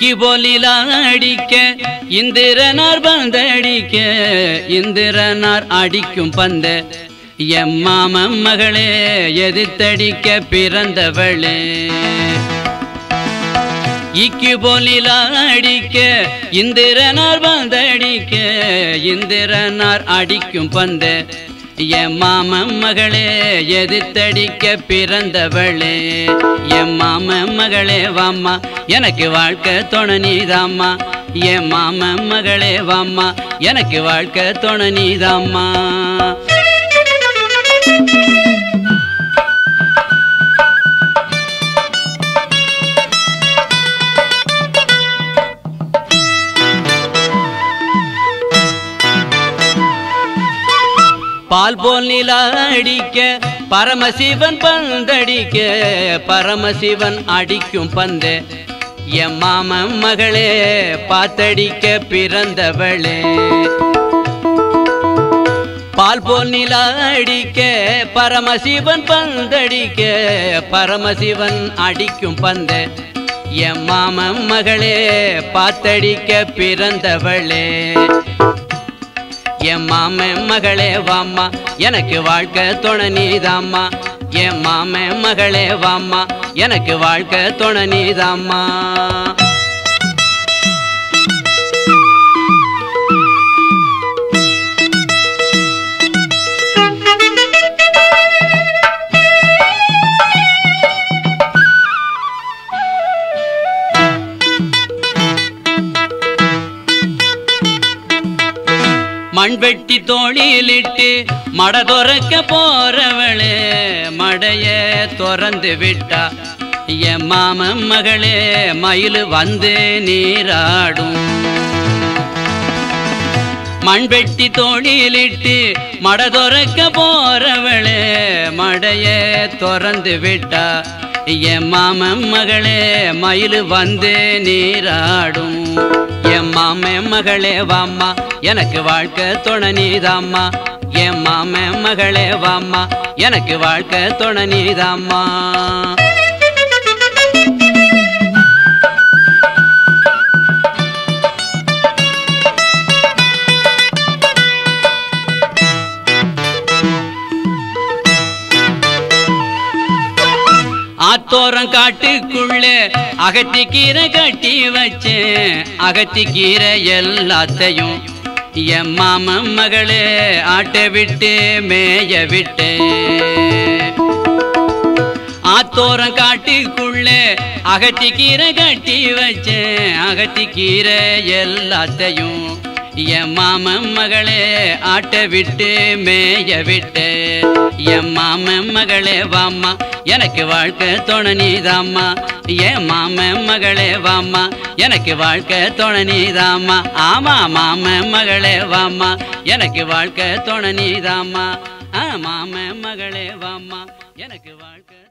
இக்கி போலிலா அடிக்க இந்திரனார் பந்தடிக்க இந்திரனார் அடிக்கும் பந்த எம் மாமன் மகளே எதிர்த்தடிக்க பிறந்தவளே இக்கி போலிலா அடிக்க இந்திரனார் பந்தடிக்க இந்திரனார் அடிக்கும் பந்த என் மாமன் மகளே எதிர்த்தடிக்க பிறந்தவளே என் மாமன் மகளே வாம்மா எனக்கு வாழ்க்கை துணை நீதாம்மா என் மாமன் மகளே வாம்மா எனக்கு வாழ்க்கை துணை நீதாம்மா பால் போல் நிலா அடிக்க பரமசிவன் பந்தடிக்க பரமசிவன் அடிக்கும் பந்து என் மாமன் மகளே பாத்தடிக்க பிறந்தவளே பால் போல் நிலா அடிக்க பரமசிவன் பந்தடிக்க பரமசிவன் அடிக்கும் பந்த என் மாமன் மகளே பாத்தடிக்க பிறந்தவளே என் மாமன் மகளே வாம்மா எனக்கு வாழ்க்கை துணை நீதாம்மா என் மாமன் மகளே வாம்மா எனக்கு வாழ்க்கை துணை நீதாம்மா மண்வெட்டி தோளிலிட்டு மட துறக்க போறவளே மடைய துறந்து விட்டா என் மாமன் மகளே மயில் வந்து நீராடும் மண்வெட்டி தோளிலிட்டு மட துறக்க போறவளே மடைய துறந்து விட்டா என் மாமன் மகளே மயில் வந்து நீராடும் என் மாமன் மகளே வாம்மா எனக்கு வாழ்க்கை துணை நீதாம்மா என் மாமன் மகளே வாம்மா எனக்கு வாழ்க்கை துணை நீதாம்மா ஆத்தோரம் காட்டுக்குள்ளே அகத்திக்கீரை கட்டி வச்சேன் அகத்திக்கீரை எல்லாத்தையும் என் மாமன் மகளே ஆட்டை விட்டு மேய விட்டேன் ஆத்தோரம் காட்டுக்குள்ளே அகத்திக்கீரை கட்டி வச்சேன் அகத்திக்கீரை எல்லாத்தையும் என் மாமன் மகளே ஆட்ட விட்டு மேய விட்டு என் மாமன் மகளே வாம்மா எனக்கு வாழ்க்கை துணை நீதாம்மா என் மாமன் மகளே வாம்மா எனக்கு வாழ்க்கை துணை நீதாம்மா ஆமா மாமன் மகளே வாம்மா எனக்கு வாழ்க்கை துணை நீதாம்மா ஆ மாமன் மகளே வாம்மா எனக்கு வாழ்க்கை